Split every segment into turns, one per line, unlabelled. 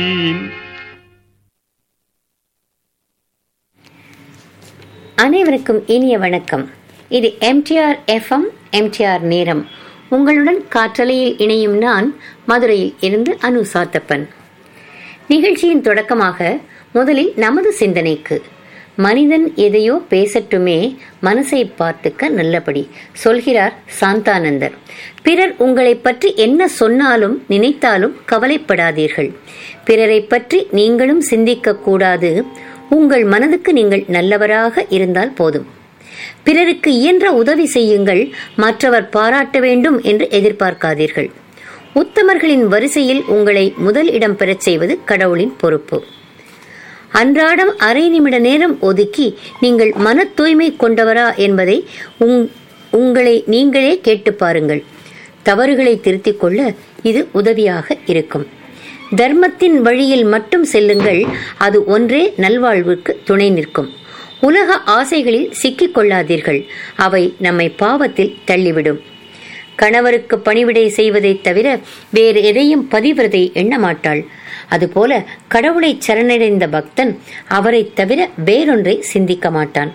அனைவருக்கும் இனிய வணக்கம் இது எம்டிஆர் எஃப்எம் எம்டிஆர் நேரம் உங்களுடன் காற்றலையில் இணையும் நான் மதுரையில் இருந்து அனு சாத்தப்பன் நிகழ்ச்சியின் தொடக்கமாக முதலில் நமது சிந்தனைக்கு மனிதன் எதையோ பேசட்டுமே மனசை பார்த்துக்க நல்லபடி சொல்கிறார் சாந்தானந்தர் பிறர் உங்களை பற்றி என்ன சொன்னாலும் நினைத்தாலும் கவலைப்படாதீர்கள் பிறரை பற்றி நீங்களும் சிந்திக்க கூடாது உங்கள் மனதுக்கு நீங்கள் நல்லவராக இருந்தால் போதும் பிறருக்கு இயன்ற உதவி செய்யுங்கள் மற்றவர் பாராட்ட வேண்டும் என்று எதிர்பார்க்காதீர்கள் உத்தமர்களின் வரிசையில் உங்களை முதல் இடம் பெறச் செய்வது கடவுளின் பொறுப்பு அன்றாடம் அரை நிமிட நேரம் ஒதுக்கி நீங்கள் மன தூய்மை கொண்டவரா என்பதை உங்களை நீங்களே கேட்டு பாருங்கள் தவறுகளை திருத்திக் கொள்ள இது உதவியாக இருக்கும் தர்மத்தின் வழியில் மட்டும் செல்லுங்கள் அது ஒன்றே நல்வாழ்வுக்கு துணை நிற்கும் உலக ஆசைகளில் சிக்கிக் கொள்ளாதீர்கள் அவை நம்மை பாவத்தில் தள்ளிவிடும் கணவருக்கு பணிவிடை செய்வதைத் தவிர வேறு எதையும் பதிவிரதை எண்ணமாட்டாள் அதுபோல கடவுளை சரணடைந்த பக்தன் அவரைத் தவிர வேறொன்றை சிந்திக்க மாட்டான்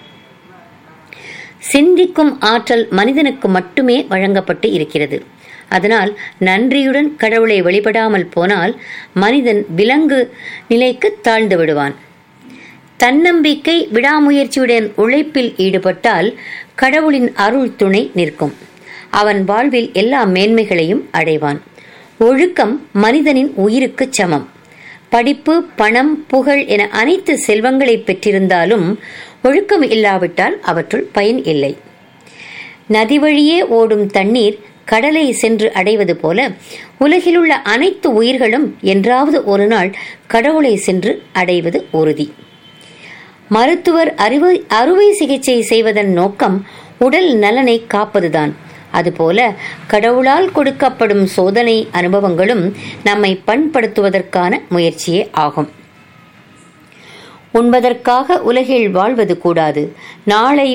சிந்திக்கும் ஆற்றல் மனிதனுக்கு மட்டுமே வழங்கப்பட்டு இருக்கிறது அதனால் நன்றியுடன் கடவுளை வழிபடாமல் போனால் மனிதன் விலங்கு நிலைக்கு தாழ்ந்து விடுவான் தன்னம்பிக்கை விடாமுயற்சியுடன் உழைப்பில் ஈடுபட்டால் கடவுளின் அருள் துணை நிற்கும் அவன் வாழ்வில் எல்லா மேன்மைகளையும் அடைவான் ஒழுக்கம் மனிதனின் உயிருக்கு சமம் படிப்பு பணம் புகழ் என அனைத்து செல்வங்களை பெற்றிருந்தாலும் ஒழுக்கம் இல்லாவிட்டால் அவற்றுள் பயன் இல்லை நதி வழியே ஓடும் தண்ணீர் கடலை சென்று அடைவது போல உலகிலுள்ள அனைத்து உயிர்களும் என்றாவது ஒரு நாள் கடவுளை சென்று அடைவது உறுதி மருத்துவர் அறுவை அறுவை சிகிச்சை செய்வதன் நோக்கம் உடல் நலனை காப்பதுதான் அதுபோல கடவுளால் கொடுக்கப்படும் சோதனை அனுபவங்களும் நம்மை பண்படுத்துவதற்கான முயற்சியே ஆகும் உண்பதற்காக உலகில் வாழ்வது கூடாது நாளை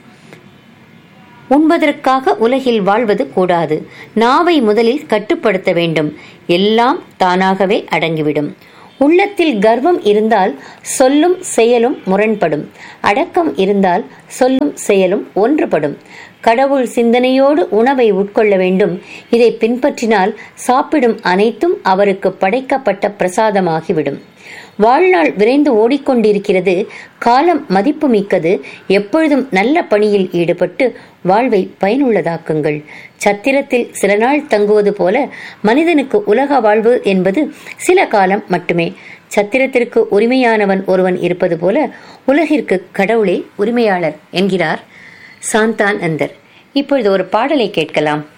உண்பதற்காக உலகில் வாழ்வது கூடாது நாவை முதலில் கட்டுப்படுத்த வேண்டும் எல்லாம் தானாகவே அடங்கிவிடும் உள்ளத்தில் கர்வம் இருந்தால் சொல்லும் செயலும் முரண்படும் அடக்கம் இருந்தால் சொல்லும் செயலும் ஒன்றுபடும் கடவுள் சிந்தனையோடு உணவை உட்கொள்ள வேண்டும் இதை பின்பற்றினால் சாப்பிடும் அனைத்தும் அவருக்கு படைக்கப்பட்ட பிரசாதமாகிவிடும் வாழ்நாள் விரைந்து ஓடிக்கொண்டிருக்கிறது காலம் மதிப்புமிக்கது எப்பொழுதும் நல்ல பணியில் ஈடுபட்டு வாழ்வை பயனுள்ளதாக்குங்கள் சத்திரத்தில் சில நாள் தங்குவது போல மனிதனுக்கு உலக வாழ்வு என்பது சில காலம் மட்டுமே சத்திரத்திற்கு உரிமையானவன் ஒருவன் இருப்பது போல உலகிற்கு கடவுளே உரிமையாளர் என்கிறார் சாந்தான் அந்தர் இப்பொழுது ஒரு பாடலை கேட்கலாம்